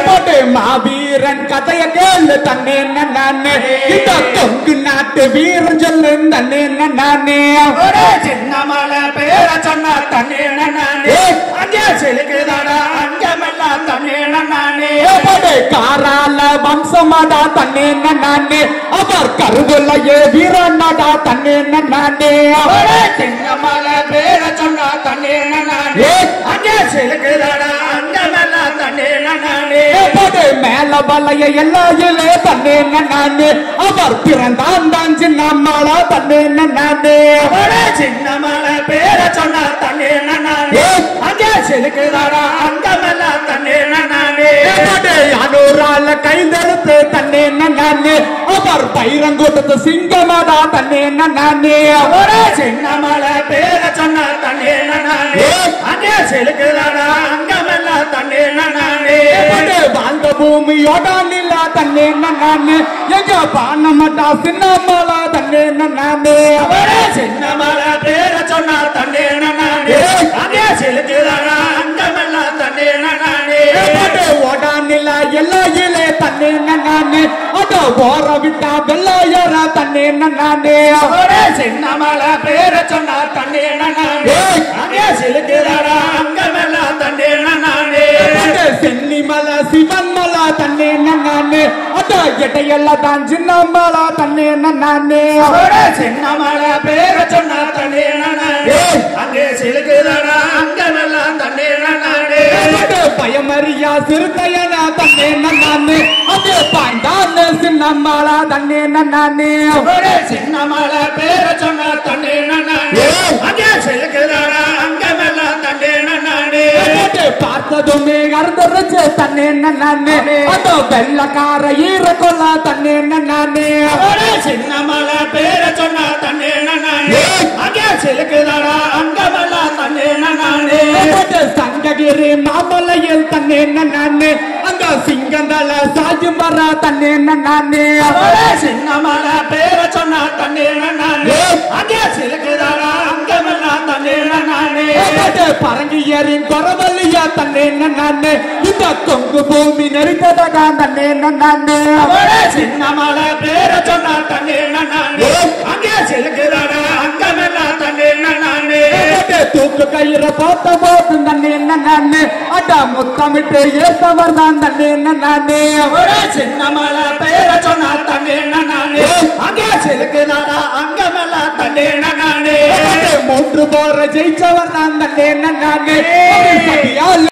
போட்டு மாவீரன் கதைய கேளு தன்னே நானே இந்த கொங்கு நாட்டு வீரன் சொல்லு தன்னே நானே ஒரு சின்ன மலை பேர சொன்ன தண்ணீர் நானே அங்கே செலுக்குதாடா அங்கமெல்லாம் தண்ணீர் நானே போட்டு காரால வம்சமாடா தன்னே நானே அவர் கருவிலையே வீரனாடா தன்னே நானே ஒரு சின்ன மலை பேர சொன்ன தண்ணீர் நானே அங்கே செலுக்குதாடா அங்கமெல்லாம் தண்ணீர் நானே போட்டு மேல வலைய எல்லையிலே தன்னே நானே அவர் பிறந்தான் தான் சின்ன மாளா தன்னே நானே ஒரு சின்ன மலை பேர சொன்ன தண்ணீர் நானே அங்கே செலுக்குதாடா அங்கமெல்லாம் தண்ணீர் நானே அனூரால கைந்தெடுத்து தன்னே நானே அவர் பைரங்கூட்டத்து சிங்கமாடா தன்னே நானே ஒரு சின்ன மலை பேர சொன்ன தண்ணீர் நானே அங்கே செலுக்குதாடா அங்கமெல்லாம் தண்ணீர் நானே வாழ்ந்த பூமியோட நில தன்னே நானே எங்க பானமட்டா சின்னமாலா தன்னே நானே அவரே சின்ன மலை பேர சொன்ன தண்ணீர் நானே அங்கே செலுக்குதாடா அங்கமெல்லாம் தண்ணீர் நானே ஓடா நில எல்லையிலே தன்னே நானே அட ஓர விட்டா வெள்ளையர தன்னே நானே அவரே சின்ன மலை பேர சொன்ன தண்ணீர் நானே அங்கே செலுக்குதாடா அங்கமெல்லாம் தண்ணீர் நானே சென்னி மலை சிவன் மலை தன்னே நானே அட எட்டையல்ல தான் சின்ன மலை தன்னே நானே அவரே சின்ன மலை பேர சொன்ன தண்ணீர் நானே அங்கே செலுக்குதாடா அங்கமெல்லாம் தண்ணீர் நானே பயமறியா சிறுத்தையன தன்னே நானே அது பாண்டான சின்ன மலை தன்னே நானே அவரே சின்ன மலை பேர சொன்ன தண்ணீர் நானே அங்கே செலுக்குதாடா அங்கமெல்லாம் தண்ணீர் நானே பார்த்ததுமே அறுந்துருச்சு தன்னே நானே அது வெள்ளக்கார ஈர கொல்ல தன்னே நானே அவரே சின்ன மலை பேர சொன்ன தண்ணீர் நானே அங்கே செலுக்குதாடா அங்கமெல்லாம் தண்ணீர் நானே சங்ககிரி மாமலையில் தன்னே நானே அங்க சிங்கந்தல சாஜி மர தன்னே நானே அவரே சின்ன மலை பேர சொன்ன தண்ணீர் நானே அங்கே செலுக்குதாடா அங்கமெல்லாம் தண்ணீர் நானே பரங்கி ஏறி கொரவல்லியா தன்னே நானே இந்த கொங்கு பூமி நெருக்கதகா தன்னே நானே அவரே சின்ன மலை பேர சொன்ன தண்ணீர் நானே அங்கே செலுக்குதாடா அங்கமெல்லாம் தண்ணீர் நானே தூக்கு கயிற போத்த போத்து தன்னே நானே அட முத்தமிட்டு ஏத்தவர் தான் தன்னே நானே அவரே சின்ன மலை பேர சொன்ன தண்ணீர் நானே அங்கே செலுக்குதாடா அங்கமெல்லாம் தண்ணீர் நானே மூன்று போற ஜெயிச்சவர் தான் தன்னே நானே சதியால்